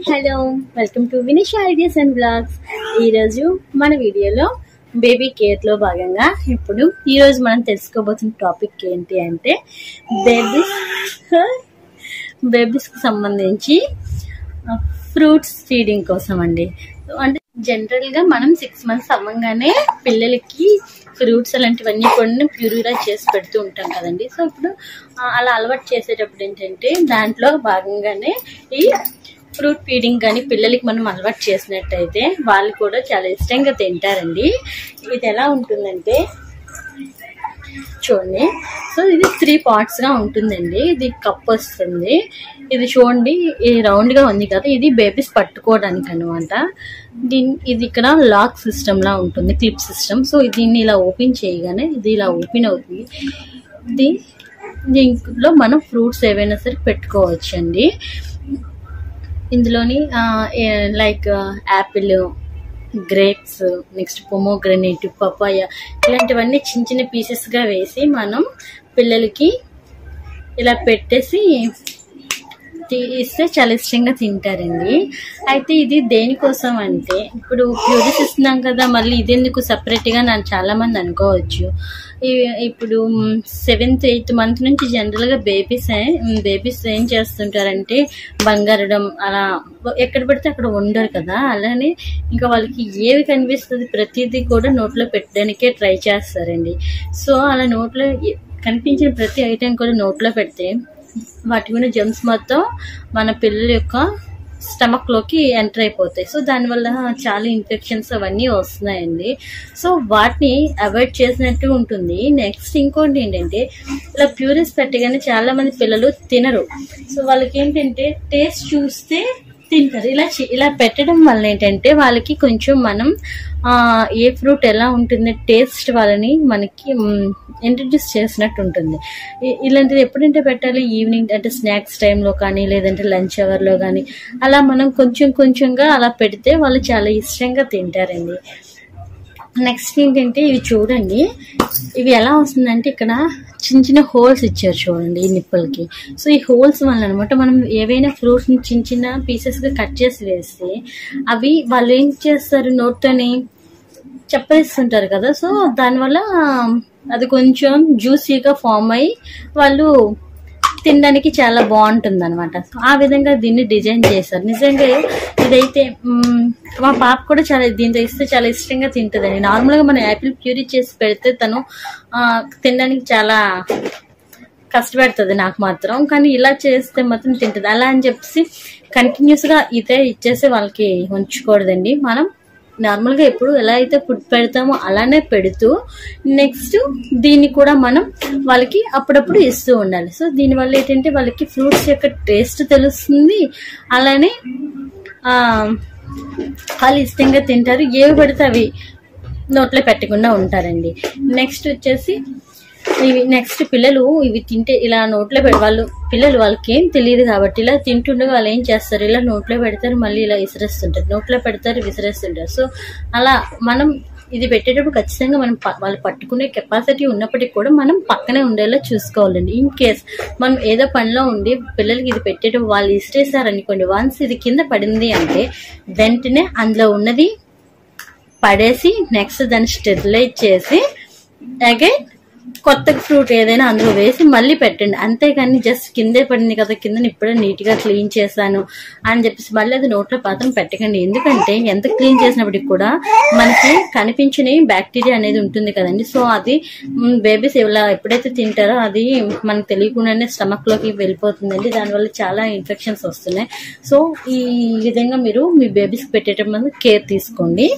hello welcome to Vinish ideas and blogs ఈరోజు మన వీడియోలో బేబీ కేర్లో భాగంగా ఇప్పుడు ఈరోజు మనం తెలుసుకోబోతున్న టాపిక్ ఏంటి అంటే బేబీస్ బేబీస్కి సంబంధించి ఫ్రూట్స్ ఫీడింగ్ కోసం అండి అంటే జనరల్గా మనం సిక్స్ మంత్స్ అవ్వగానే పిల్లలకి ఫ్రూట్స్ అలాంటివన్నీ కొన్ని ప్యూరిఫై చేసి పెడుతూ ఉంటాం కదండి సో ఇప్పుడు ఆ, అలా అలవాటు చేసేటప్పుడు ఏంటంటే దాంట్లో భాగంగానే ఈ ఫ్రూట్ ఫీడింగ్ కానీ పిల్లలకి మనం అలవాటు చేసినట్టయితే వాళ్ళు కూడా చాలా ఇష్టంగా తింటారండి ఇది ఎలా ఉంటుందంటే చూడండి సో ఇది త్రీ పార్ట్స్ గా ఉంటుందండి ఇది కప్ వస్తుంది ఇది చూడండి ఇది రౌండ్ గా ఉంది కదా ఇది బేబీస్ పట్టుకోవడానికి అనమాట దీని ఇది ఇక్కడ లాక్ సిస్టమ్ లా ఉంటుంది క్లిప్ సిస్టమ్ సో దీన్ని ఇలా ఓపెన్ చేయగానే ఇది ఇలా ఓపెన్ అవుతుంది ఇది దీంట్లో మనం ఫ్రూట్స్ ఏవైనా సరే పెట్టుకోవచ్చు అండి ఇందులోని like apple grapes next pomegranate papaya ఇలాంటివన్నీ చిన్న చిన్న పీసెస్గా వేసి మనం పిల్లలకి ఇలా పెట్టేసి తి- ఇస్తే చాలా ఇష్టంగా తింటారండి అయితే ఇది దేనికోసం అంటే ఇప్పుడు ప్యూరిస్ ఇస్తున్నాం కదా మళ్ళీ ఇది ఎందుకు సపరేట్గా నన్ను చాలా మంది అనుకోవచ్చు ఈ- ఇప్పుడు సెవెంత్ ఎయిత్ మంత్ నుంచి జనరల్గా బేబీస్ బేబీస్ ఏం చేస్తుంటారంటే బంగారడం అలా ఎక్కడ పడితే అక్కడ ఉండరు కదా అలానే ఇంకా వాళ్ళకి ఏవి కనిపిస్తుంది ప్రతిదీ కూడా నోట్లో పెట్టడానికే ట్రై చేస్తారండి సో అలా నోట్లో ఏ- కనిపించిన ప్రతి ఐటెం కూడా నోట్లో పెడితే వాటి మీద జమ్స్ మొత్తం మన పిల్లల యొక్క స్టమక్ లోకి ఎంటర్ అయిపోతాయి సో దానివల్ల చాలా ఇన్ఫెక్షన్స్ అవన్నీ వస్తున్నాయండి సో వాటిని అవాయిడ్ చేసినట్టు ఉంటుంది నెక్స్ట్ ఇంకోటి ఏంటంటే ఇలా ప్యూరిస్ పెట్టగానే చాలా మంది పిల్లలు తినరు సో వాళ్ళకి ఏంటంటే టేస్ట్ చూస్తే తింటారు ఇలా చే- ఇలా పెట్టడం వల్ల ఏంటంటే వాళ్ళకి కొంచెం మనం ఆ, ఏ ఫ్రూట్ ఎలా ఉంటుంది టేస్ట్ వాళ్ళని మనకి ఇంట్రడ్యూస్ చేసినట్టు ఉంటుంది ఇ- ఇలాంటిది ఎప్పుడంటే పెట్టాలి ఈవినింగ్ అంటే స్నాక్స్ టైంలో కానీ లేదంటే లంచ్ అవర్లో కానీ అలా మనం కొంచెం కొంచెంగా అలా పెడితే వాళ్ళు చాలా ఇష్టంగా తింటారండి నెక్స్ట్ ఏంటంటే ఇవి చూడండి ఇవి ఎలా వస్తుందంటే ఇక్కడ చిన్న చిన్న హోల్స్ ఇచ్చారు చూడండి ఈ నిప్పులకి సో ఈ హోల్స్ వల్ల అనమాట మనం ఏవైనా ఫ్రూట్స్ ని చిన్న చిన్న పీసెస్ గా కట్ చేసి వేస్తే అవి వాళ్ళు ఏం చేస్తారు నోట్తోని చెప్పేస్తుంటారు కదా సో దానివల్ల అది కొంచెం జ్యూసీగా ఫామ్ అయ్యి వాళ్ళు తినడానికి చాలా బాగుంటుంది అనమాట ఆ విధంగా దీన్ని డిజైన్ చేశారు నిజంగా ఇదైతే మ్, మా పాప కూడా చాలా దీంతో ఇస్తే చాలా ఇష్టంగా తింటుందండి నార్మల్గా మనం యాపిల్ ప్యూరీ చేసి పెడితే తను ఆ, తినడానికి చాలా కష్టపెడుతుంది నాకు మాత్రం కానీ ఇలా చేస్తే మాత్రం తింటుంది అలా అని చెప్పేసి కంటిన్యూస్ గా ఇదే ఇచ్చేసి వాళ్ళకి ఉంచకూడదండి మనం నార్మల్ గా ఎప్పుడు ఎలా అయితే ఫుడ్ పెడతామో అలానే పెడుతూ నెక్స్ట్ దీన్ని కూడా మనం వాళ్ళకి అప్పుడప్పుడు ఇస్తూ ఉండాలి సో దీనివల్ల ఏంటంటే వాళ్ళకి ఫ్రూట్స్ యొక్క టేస్ట్ తెలుస్తుంది అలానే ఆ, వాళ్ళు ఇష్టంగా తింటారు ఏవి పడితే అవి నోట్లో పెట్టకుండా ఉంటారండి నెక్స్ట్ వచ్చేసి ఇవి నెక్స్ట్ పిల్లలు ఇవి తింటే ఇలా నోట్లో పె వాళ్ళు పిల్లలు వాళ్ళకి ఏం తెలియదు కాబట్టి ఇలా తింటుండగా వాళ్ళు ఏం చేస్తారు ఇలా నోట్లో పెడతారు మళ్ళీ ఇలా విసిరేస్తుంటారు నోట్లో పెడతారు విసిరేస్తుంటారు సో అలా మనం ఇది పెట్టేటప్పుడు ఖచ్చితంగా మనం ప- వాళ్ళు పట్టుకునే కెపాసిటీ ఉన్నప్పటికీ కూడా మనం పక్కనే ఉండేలా చూసుకోవాలండి ఇన్ కేస్ మనం ఏదో పనిలో ఉండి పిల్లలకి ఇది పెట్టేటప్పుడు వాళ్ళు ఇసిరేసారనుకోండి వన్స్ ఇది కింద పడింది అంటే వెంటనే అందులో ఉన్నది పడేసి నెక్స్ట్ దాన్ని స్టెరిలైజ్ చేసి అగైన్ కొత్త ఫ్రూట్ ఏదైనా అందులో వేసి మళ్ళీ పెట్టండి అంతేగాని జస్ట్ కిందే పడింది కదా కింద ఇప్పుడే నీట్ గా క్లీన్ చేశాను అని చెప్పేసి మళ్ళీ అది నోట్లో పాత్రం పెట్టకండి ఎందుకంటే ఎంత క్లీన్ చేసినప్పటికి కూడా మనకి కనిపించని బ్యాక్టీరియా అనేది ఉంటుంది కదండి సో అది బేబీస్ ఇలా ఎప్పుడైతే తింటారో అది మనకు తెలియకుండానే స్టమక్ లోకి వెళ్ళిపోతుందండి దానివల్ల చాలా ఇన్ఫెక్షన్స్ వస్తున్నాయి సో ఈ విధంగా మీరు మీ బేబీస్కి పెట్టేటప్పుడు కేర్ తీసుకోండి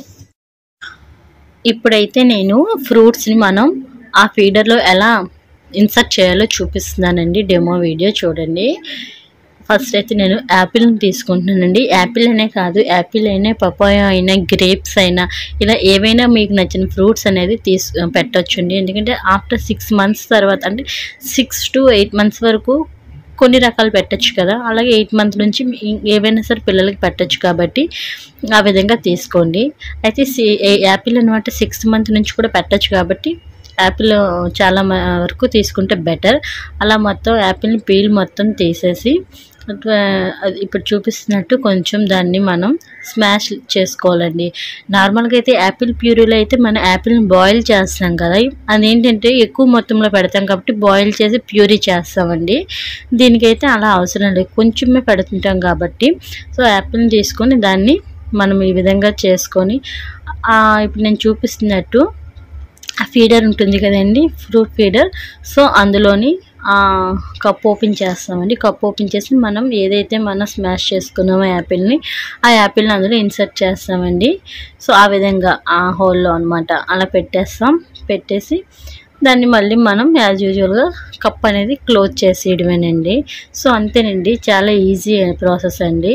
ఇప్పుడైతే నేను ఫ్రూట్స్ని మనం ఆ ఫీడర్లో ఎలా ఇన్సర్ట్ చేయాలో చూపిస్తున్నానండి డెమో వీడియో చూడండి ఫస్ట్ అయితే నేను యాపిల్ని తీసుకుంటున్నానండి యాపిల్ అనే కాదు యాపిల్ అయినా పపాయ అయినా గ్రేప్స్ అయినా ఇలా ఏవైనా మీకు నచ్చిన ఫ్రూట్స్ అనేది తీసు పెట్టొచ్చండి ఎందుకంటే ఆఫ్టర్ సిక్స్ మంత్స్ తర్వాత అంటే సిక్స్ టు ఎయిట్ మంత్స్ వరకు కొన్ని రకాలు పెట్టొచ్చు కదా అలాగే ఎయిట్ మంత్ నుంచి మీ- ఏవైనా సరే పిల్లలకి పెట్టొచ్చు కాబట్టి ఆ విధంగా తీసుకోండి అయితే సి- ఏ- యాపిల్ అనమాట సిక్స్త్ మంత్ నుంచి కూడా పెట్టొచ్చు కాబట్టి యాపిల్ చాలా మ- వరకు తీసుకుంటే బెటర్ అలా మొత్తం యాపిల్ని పీల్ మొత్తం తీసేసి అది ఇప్పుడు చూపిస్తున్నట్టు కొంచెం దాన్ని మనం స్మాష్ చేసుకోవాలండి నార్మల్గా అయితే యాపిల్ ప్యూరీలో అయితే మనం యాపిల్ని బాయిల్ చేస్తాం కదా అదేంటంటే ఎక్కువ మొత్తంలో పెడతాం కాబట్టి బాయిల్ చేసి ప్యూరీ చేస్తామండి దీనికైతే అలా అవసరం లేదు కొంచెమే పెడుతుంటాం కాబట్టి సో యాపిల్ని తీసుకొని దాన్ని మనం ఈ విధంగా చేసుకొని ఆ, ఇప్పుడు నేను చూపిస్తున్నట్టు ఆ ఫీడర్ ఉంటుంది కదండి ఫ్రూట్ ఫీడర్ సో అందులోని ఆ, కప్ ఓపెన్ చేస్తామండి కప్ ఓపెన్ చేసి మనం ఏదైతే మనం స్మాష్ చేసుకున్నామో యాపిల్ని ఆ యాపిల్ని అందులో ఇన్సర్ట్ చేస్తామండి సో ఆ విధంగా ఆ హోల్లో అనమాట అలా పెట్టేస్తాం పెట్టేసి దాన్ని మళ్ళీ మనం యాజ్ యూజువల్గా కప్ అనేది క్లోజ్ చేసేయడమేనండి సో అంతేనండి చాలా ఈజీ ప్రాసెస్ అండి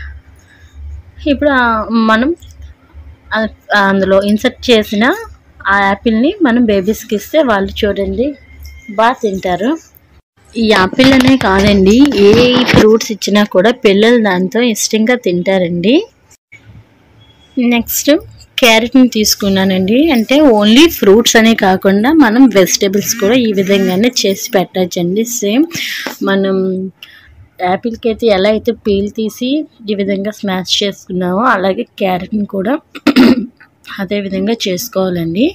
ఇప్పుడు ఆ మనం ఆ- అందులో ఇన్సర్ట్ చేసిన ఆ యాపిల్ని మనం బేబీస్కి ఇస్తే వాళ్ళు చూడండి బాగా తింటారు ఈ యాపిల్ అనే కాదండి ఏ ఫ్రూట్స్ ఇచ్చినా కూడా పిల్లలు దాంతో ఇష్టంగా తింటారండి నెక్స్ట్ క్యారెట్ని తీసుకున్నానండి అంటే ఓన్లీ ఫ్రూట్స్ అనే కాకుండా మనం వెజిటేబుల్స్ కూడా ఈ విధంగానే చేసి పెట్టచ్చండి సేమ్ మనం యాపిల్కి అయితే ఎలా అయితే పీల్ తీసి ఈ విధంగా స్మాష్ చేసుకున్నామో అలాగే క్యారెట్ని కూడా అదే విధంగా చేసుకోవాలండి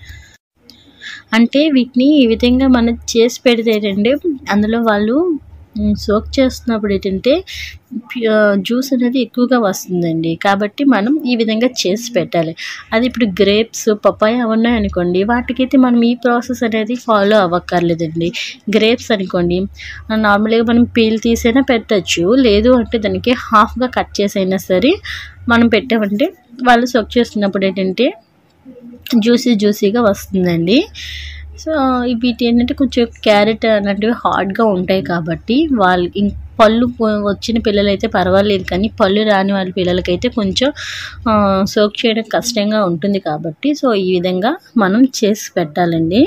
అంటే వీటిని ఈ విధంగా మనం చేసి పెడితే ఏంటంటే అందులో వాళ్ళు సోక్ చేస్తున్నప్పుడు ఏంటంటే జ్యూస్ అనేది ఎక్కువగా వస్తుందండి కాబట్టి మనం ఈ విధంగా చేసి పెట్టాలి అది ఇప్పుడు గ్రేప్స్ పప్పాయ ఉన్నాయి అనుకోండి వాటికైతే మనం ఈ ప్రాసెస్ అనేది ఫాలో అవ్వక్కర్లేదండి గ్రేప్స్ అనుకోండి నార్మల్గా మనం పీల్ తీసైనా పెట్టచ్చు లేదు అంటే దానికి హాఫ్గా కట్ చేసైనా సరే మనం పెట్టామంటే వాళ్ళు సోక్ చేస్తున్నప్పుడు ఏంటంటే జ్యూసీ జ్యూసీగా వస్తుందండి సో వీటి ఏంటంటే కొంచెం క్యారెట్ అలాంటివి హార్డ్గా ఉంటాయి కాబట్టి వాళ్ళు ఇం పళ్ళు పో- వచ్చిన పిల్లలైతే పర్వాలేదు కానీ పళ్ళు రాని వాళ్ళ పిల్లలకైతే కొంచెం సోక్ చేయడం కష్టంగా ఉంటుంది కాబట్టి సో ఈ విధంగా మనం చేసి పెట్టాలండి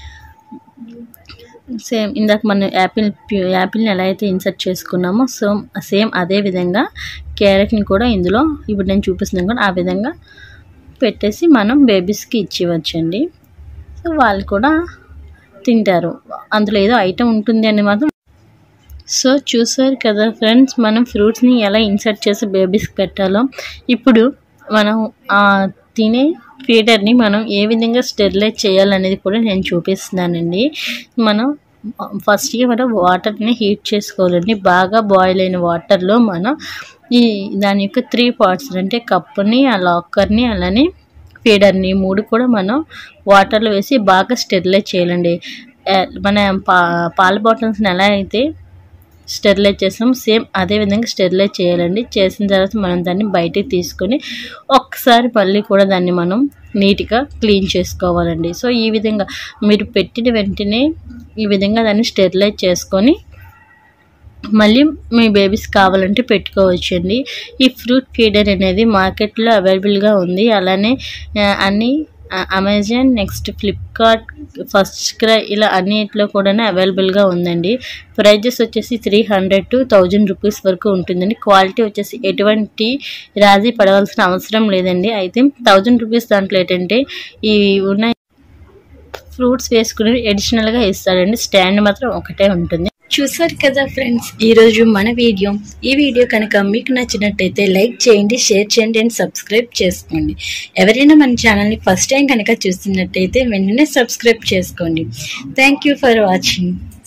సేమ్ ఇందాక మనం యాపిల్ ప్యూ- యాపిల్ని ఎలా అయితే ఇన్సర్ట్ చేసుకున్నామో సో సేమ్ అదే విధంగా క్యారెట్ని కూడా ఇందులో ఇప్పుడు నేను చూపిస్తున్నాను కూడా ఆ విధంగా పెట్టేసి మనం బేబీస్కి ఇచ్చివచ్చండి సో వాళ్ళు కూడా తింటారు అందులో ఏదో ఐటెం ఉంటుంది అని మాత్రం సో చూసారు కదా ఫ్రెండ్స్ మనం ఫ్రూట్స్ని ఎలా ఇన్సర్ట్ చేసి బేబీస్కి పెట్టాలో ఇప్పుడు మనం ఆ తినే ఫీడర్ని మనం ఏ విధంగా స్టెరిలైజ్ చేయాలనేది కూడా నేను చూపిస్తున్నానండి మనం ఫస్ట్గా మనం వాటర్ని హీట్ చేసుకోవాలండి బాగా బాయిల్ అయిన వాటర్లో మనం ఈ దాని యొక్క త్రీ పార్ట్స్ అంటే కప్పుని ఆ లాకర్ని అలానే ఫీడర్ని మూడు కూడా మనం వాటర్లో వేసి బాగా స్టెరిలైజ్ చేయాలండి ఆ, మన పా పాల బాటిల్స్ని ఎలా అయితే స్టెరిలైజ్ చేస్తాం సేమ్ అదే విధంగా స్టెరిలైజ్ చేయాలండి చేసిన తర్వాత మనం దాన్ని బయటికి తీసుకొని ఒక్కసారి మళ్ళీ కూడా దాన్ని మనం నీట్గా క్లీన్ చేసుకోవాలండి సో ఈ విధంగా మీరు పెట్టిన వెంటనే ఈ విధంగా దాన్ని స్టెరిలైజ్ చేసుకొని మళ్ళీ మీ బేబీస్ కావాలంటే పెట్టుకోవచ్చండి ఈ ఫ్రూట్ ఫీడర్ అనేది మార్కెట్లో అవైలబుల్గా ఉంది అలానే ఆ, అన్ని ఆ, Amazon next Flipkart FirstCry ఇలా అన్నిట్లో కూడా అవైలబుల్గా ఉందండి ప్రైజెస్ వచ్చేసి three hundred to thousand rupees వరకు ఉంటుందండి క్వాలిటీ వచ్చేసి ఎటువంటి రాజీ పడవలసిన అవసరం లేదండి అయితే థౌజండ్ రూపీస్ దాంట్లో ఏంటంటే ఈ ఉన్న ఫ్రూట్స్ వేసుకుని అడిషనల్గా ఇస్తాడండి స్టాండ్ మాత్రం ఒకటే ఉంటుంది చూసారు కదా ఫ్రెండ్స్ ఈరోజు మన వీడియో ఈ వీడియో కనుక మీకు నచ్చినట్టయితే లైక్ చేయండి షేర్ చేయండి అండ్ సబ్స్క్రైబ్ చేసుకోండి ఎవరైనా మన ఛానల్ని ఫస్ట్ టైం కనుక చూస్తున్నట్టయితే వెంటనే సబ్స్క్రైబ్ చేసుకోండి థ్యాంక్ యూ ఫర్ వాచింగ్